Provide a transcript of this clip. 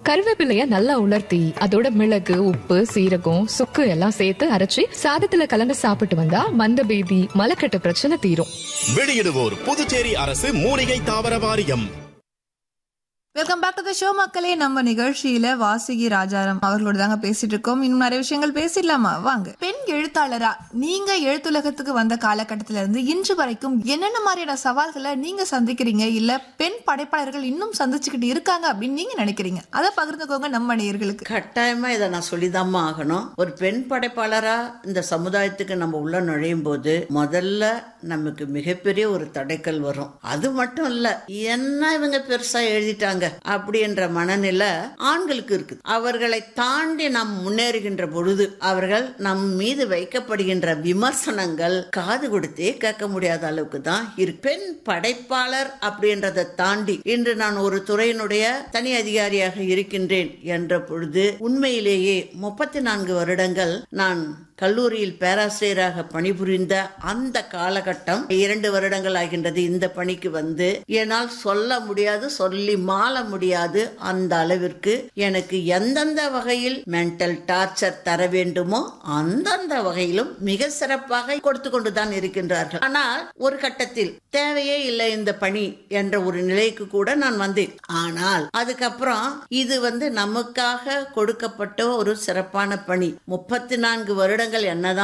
கருவேப்பிலைய நல்லா உலர்த்தி அதோட மிளகு உப்பு சீரகம் சுக்கு எல்லாம் சேர்த்து அரைச்சி சாதத்துல கலந்து சாப்பிட்டு வந்தா மந்த பேதி மலக்கட்டு பிரச்சனை தீரும் வெளியிடுவோர் புதுச்சேரி அரசு மூலிகை தாவர வாரியம் welcome back to the show மக்களே நம்ம நிகழ்ச்சியில வாசுகி ராஜாராம் அவர்களோட தாங்க பேசிட்டு இருக்கோம் இன்னும் நிறைய விஷயங்கள் பேசிடலாமா வாங்க பெண் எழுத்தாளரா நீங்க எழுத்துலகத்துக்கு வந்த காலகட்டத்தில இருந்து இன்று வரைக்கும் என்னென்ன மாதிரியான சவால்களை நீங்க சந்திக்கிறீங்க இல்ல பெண் படைப்பாளர்கள் இன்னும் சந்திச்சுக்கிட்டு இருக்காங்க அப்படின்னு நீங்க நினைக்கிறீங்க அதை பகிர்ந்துக்கோங்க நம்ம நேயர்களுக்கு கட்டாயமா இதை நான் சொல்லிதாம்மா ஆகணும் ஒரு பெண் படைப்பாளரா இந்த சமுதாயத்துக்கு நம்ம உள்ள நுழையும் போது முதல்ல நமக்கு மிகப்பெரிய ஒரு தடைக்கல் வரும் அது மட்டும் இல்ல என்ன இவங்க பெருசா எழுதிட்டாங்க அப்படின்ற மனநிலை ஆண்களுக்கு இருக்குது அவர்களை தாண்டி நாம் முன்னேறுகின்ற பொழுது அவர்கள் நம் மீது வைக்கப்படுகின்ற விமர்சனங்கள் காது கொடுத்தே கேட்க முடியாத அளவுக்கு தான் இருக்கு பெண் படைப்பாளர் அப்படின்றதை தாண்டி இன்று நான் ஒரு துறையினுடைய தனி அதிகாரியாக இருக்கின்றேன் என்ற பொழுது உண்மையிலேயே முப்பத்தி நான்கு வருடங்கள் நான் கல்லூரியில் பேராசிரியராக பணிபுரிந்த அந்த காலகட்டம் இரண்டு வருடங்கள் ஆகின்றது இந்த பணிக்கு வந்து என்னால் சொல்ல முடியாது சொல்லி மாள முடியாது அந்த அளவிற்கு எனக்கு எந்தெந்த வகையில் மென்டல் டார்ச்சர் தர வேண்டுமோ அந்தந்த வகையிலும் மிக சிறப்பாக கொடுத்து கொண்டுதான் இருக்கின்றார்கள் ஆனால் ஒரு கட்டத்தில் தேவையே இல்லை இந்த பணி என்ற ஒரு நிலைக்கு கூட நான் வந்தேன் ஆனால் அதுக்கப்புறம் இது வந்து நமக்காக கொடுக்கப்பட்ட ஒரு சிறப்பான பணி முப்பத்தி நான்கு வருடங்கள் என்னதான்